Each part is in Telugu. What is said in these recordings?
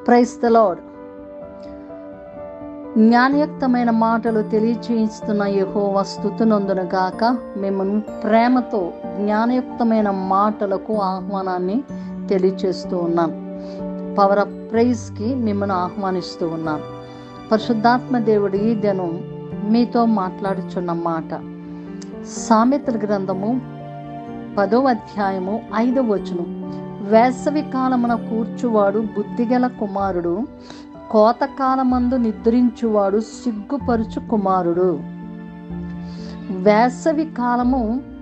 ప్రైస్ ద లాడ్ జ్ఞానయుక్తమైన మాటలు తెలియచేయిస్తున్న యెహోవా స్థుతునందును గాక మిమ్మల్ని ప్రేమతో జ్ఞానయుక్తమైన మాటలకు ఆహ్వానాన్ని తెలియచేస్తూ ఉన్నాను పవర్ ఆఫ్ ప్రైజ్కి మిమ్మల్ని ఆహ్వానిస్తూ ఉన్నాను పరిశుద్ధాత్మ దేవుడు ఈ దినం మీతో మాట్లాడుచున్న మాట సామెతల గ్రంథము పదో అధ్యాయము ఐదవ వచనం వేసవి కాలమున కూర్చువాడు బుద్ధిగల కుమారుడు కోతకాలమందు నిద్రించువాడు సిగ్గుపరుచు కుమారుడు వేసవి కాలము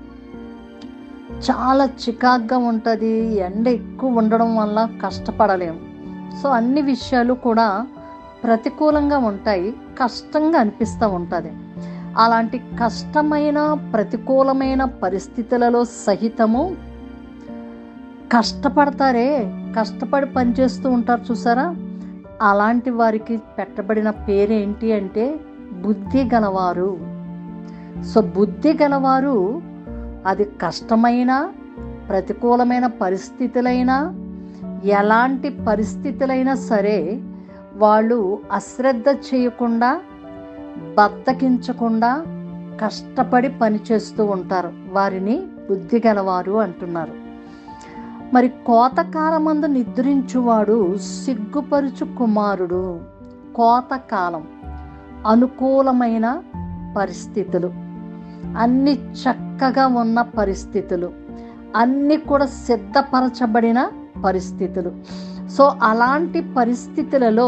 చాలా చికాగ్గా ఉంటుంది ఎండ ఎక్కువ ఉండడం వల్ల కష్టపడలేము సో అన్ని విషయాలు కూడా ప్రతికూలంగా ఉంటాయి కష్టంగా అనిపిస్తూ ఉంటుంది అలాంటి కష్టమైన ప్రతికూలమైన పరిస్థితులలో సహితము కష్టపడతారే కష్టపడి పనిచేస్తూ ఉంటారు చూసారా అలాంటి వారికి పెట్టబడిన పేరేంటి అంటే బుద్ధి గలవారు సో బుద్ధి గలవారు అది కష్టమైన ప్రతికూలమైన పరిస్థితులైనా ఎలాంటి పరిస్థితులైనా సరే వాళ్ళు అశ్రద్ధ చేయకుండా బద్దకించకుండా కష్టపడి పనిచేస్తూ ఉంటారు వారిని బుద్ధి గలవారు అంటున్నారు మరి కోతకాలమందు నిద్రించువాడు సిగ్గుపరుచు కుమారుడు కోతకాలం అనుకూలమైన పరిస్థితులు అన్ని చక్కగా ఉన్న పరిస్థితులు అన్నీ కూడా సిద్ధపరచబడిన పరిస్థితులు సో అలాంటి పరిస్థితులలో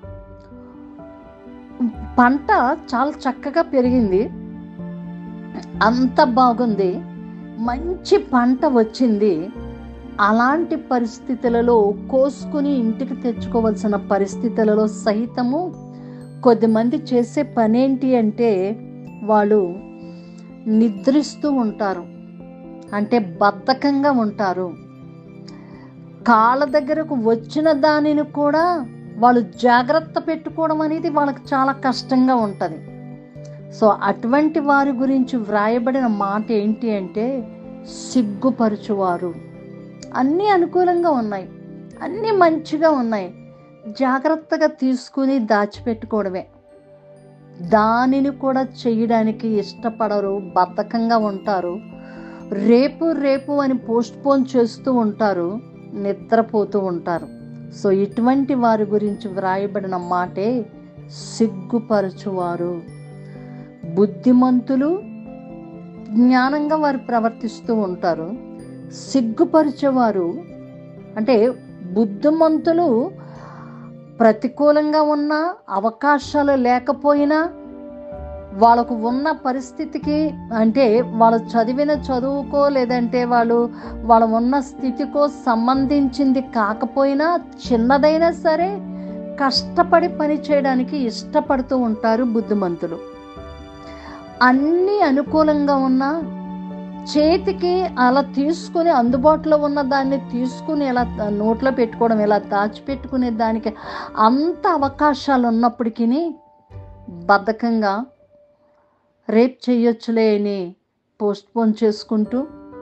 పంట చాలా చక్కగా పెరిగింది అంత బాగుంది మంచి పంట వచ్చింది అలాంటి పరిస్థితులలో కోసుకుని ఇంటికి తెచ్చుకోవాల్సిన పరిస్థితులలో సహితము కొద్దిమంది చేసే పనేంటి అంటే వాళ్ళు నిద్రిస్తూ ఉంటారు అంటే బద్ధకంగా ఉంటారు కాళ్ళ దగ్గరకు వచ్చిన దానిని కూడా వాళ్ళు జాగ్రత్త పెట్టుకోవడం అనేది వాళ్ళకి చాలా కష్టంగా ఉంటుంది సో అటువంటి వారి గురించి వ్రాయబడిన మాట ఏంటి అంటే సిగ్గుపరచువారు అన్నీ అనుకూలంగా ఉన్నాయి అన్నీ మంచిగా ఉన్నాయి జాగ్రత్తగా తీసుకుని దాచిపెట్టుకోవడమే దానిని కూడా చేయడానికి ఇష్టపడరు బద్ధకంగా ఉంటారు రేపు రేపు అని పోస్ట్ పోన్ చేస్తూ ఉంటారు నిద్రపోతూ ఉంటారు సో ఇటువంటి వారి గురించి వ్రాయబడిన మాటే సిగ్గుపరచువారు బుద్ధిమంతులు జ్ఞానంగా వారు ప్రవర్తిస్తూ ఉంటారు సిగ్గుపరిచేవారు అంటే బుద్ధిమంతులు ప్రతికూలంగా ఉన్న అవకాశాలు లేకపోయినా వాళ్ళకు ఉన్న పరిస్థితికి అంటే వాళ్ళు చదివిన చదువుకో లేదంటే వాళ్ళు వాళ్ళ ఉన్న స్థితికో సంబంధించింది కాకపోయినా చిన్నదైనా సరే కష్టపడి పని చేయడానికి ఇష్టపడుతూ ఉంటారు బుద్ధిమంతులు అన్నీ అనుకూలంగా ఉన్నా చేతికి అలా తీసుకుని అందుబాటులో ఉన్న దాన్ని తీసుకుని ఇలా నోట్లో పెట్టుకోవడం ఇలా దాచిపెట్టుకునే దానికి అంత అవకాశాలు ఉన్నప్పటికీ బద్ధకంగా రేప్ చేయొచ్చులే అని పోస్ట్ పోన్ చేసుకుంటూ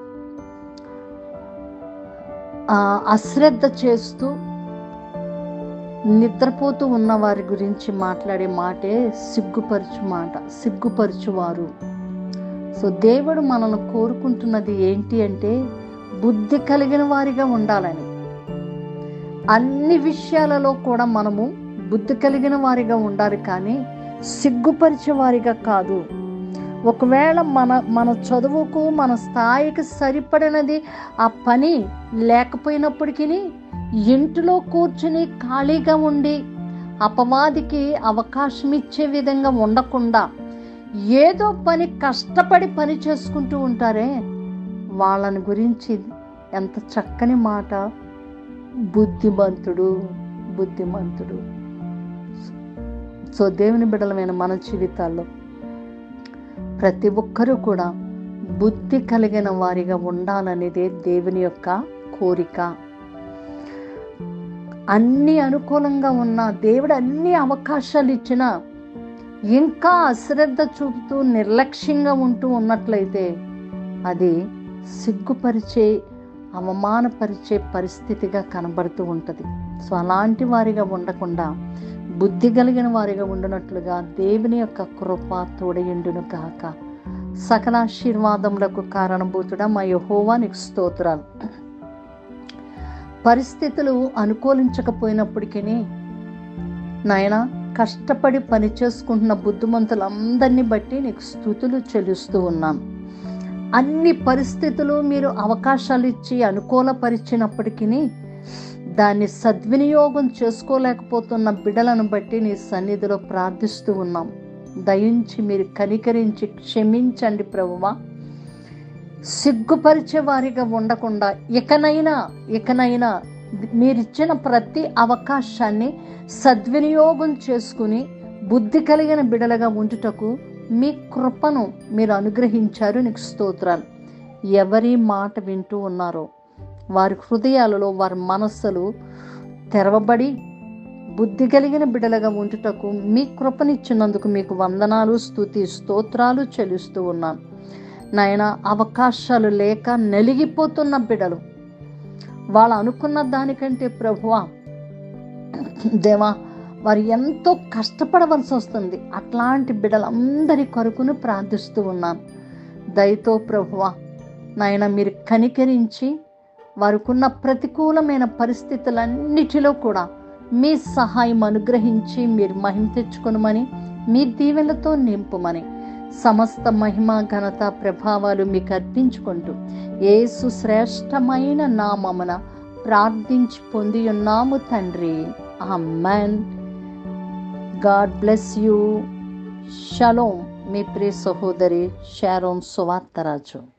అశ్రద్ధ చేస్తూ నిద్రపోతూ ఉన్న వారి గురించి మాట్లాడే మాటే సిగ్గుపరచు మాట సిగ్గుపరచువారు సో దేవుడు మనల్ని కోరుకుంటున్నది ఏంటి అంటే బుద్ధి కలిగిన వారిగా ఉండాలని అన్ని విషయాలలో కూడా మనము బుద్ధి కలిగిన వారిగా ఉండాలి కానీ సిగ్గుపరిచే వారిగా కాదు ఒకవేళ మన మన చదువుకు మన స్థాయికి సరిపడినది ఆ పని లేకపోయినప్పటికీ ఇంటిలో కూర్చుని ఖాళీగా ఉండి అపవాదికి అవకాశం ఇచ్చే విధంగా ఉండకుండా ఏదో పని కష్టపడి పని చేసుకుంటూ ఉంటారే వాళ్ళని గురించి ఎంత చక్కని మాట బుద్ధిమంతుడు బుద్ధిమంతుడు సో దేవుని బిడలమైన మన జీవితాల్లో ప్రతి ఒక్కరూ కూడా బుద్ధి కలిగిన వారిగా ఉండాలనేదే దేవుని యొక్క కోరిక అన్ని అనుకూలంగా ఉన్న దేవుడు అన్ని అవకాశాలు ఇచ్చినా ఇంకా అశ్రద్ధ చూపుతూ నిర్లక్ష్యంగా ఉంటూ ఉన్నట్లయితే అది సిగ్గుపరిచే అవమానపరిచే పరిస్థితిగా కనబడుతూ ఉంటుంది సో అలాంటి వారిగా ఉండకుండా బుద్ధి కలిగిన వారిగా ఉండినట్లుగా దేవుని యొక్క కృప తోడయుండును కాక సకల ఆశీర్వాదములకు కారణభూతుడా మా యహోవా నీకు స్తోత్రాలు పరిస్థితులు అనుకూలించకపోయినప్పటికీ నాయన కష్టపడి పని చేసుకుంటున్న బుద్ధిమంతులందరినీ బట్టి నీకు స్థుతులు చెల్లిస్తూ ఉన్నాను అన్ని పరిస్థితులు మీరు అవకాశాలు ఇచ్చి అనుకూలపరిచినప్పటికీ దాన్ని సద్వినియోగం చేసుకోలేకపోతున్న బిడలను బట్టి నీ సన్నిధిలో ప్రార్థిస్తూ ఉన్నాం దయించి మీరు కనికరించి క్షమించండి ప్రభువా సిగ్గుపరిచే వారిగా ఉండకుండా ఇకనైనా ఇకనైనా మీరిచ్చిన ప్రతి అవకాశాన్ని సద్వినియోగం చేసుకుని బుద్ధి కలిగిన బిడలుగా ఉంచుటకు మీ కృపను మీరు అనుగ్రహించారు నీకు స్తోత్రాలు ఎవరి మాట వింటూ ఉన్నారో వారి హృదయాలలో వారి మనస్సులు తెరవబడి బుద్ధి కలిగిన బిడలుగా ఉంచుటకు మీ కృపనిచ్చినందుకు మీకు వందనాలు స్తుతి స్తోత్రాలు చెల్లిస్తూ ఉన్నాను నాయన అవకాశాలు లేక నలిగిపోతున్న బిడలు వాళ్ళు అనుకున్న దానికంటే ప్రభువా దేవా వారు ఎంతో కష్టపడవలసి వస్తుంది అట్లాంటి బిడ్డలందరి కొరకును ప్రార్థిస్తూ ఉన్నాను దయతో ప్రభువా నాయన మీరు కనికరించి వారికున్న ప్రతికూలమైన పరిస్థితులన్నిటిలో కూడా మీ సహాయం అనుగ్రహించి మీరు మహిమ తెచ్చుకొనమని మీ దీవెనలతో నింపుమని సమస్త మహిమ ఘనత ప్రభావాలు మీకు అర్పించుకుంటూ ఏసు శ్రేష్టమైన నామమున ప్రార్థించి పొంది ఉన్నాము తండ్రి అమ్మాన్ గాడ్ బ్లెస్ యూ షలోం మీ ప్రియ సహోదరి షారోన్ సువార్తరాజు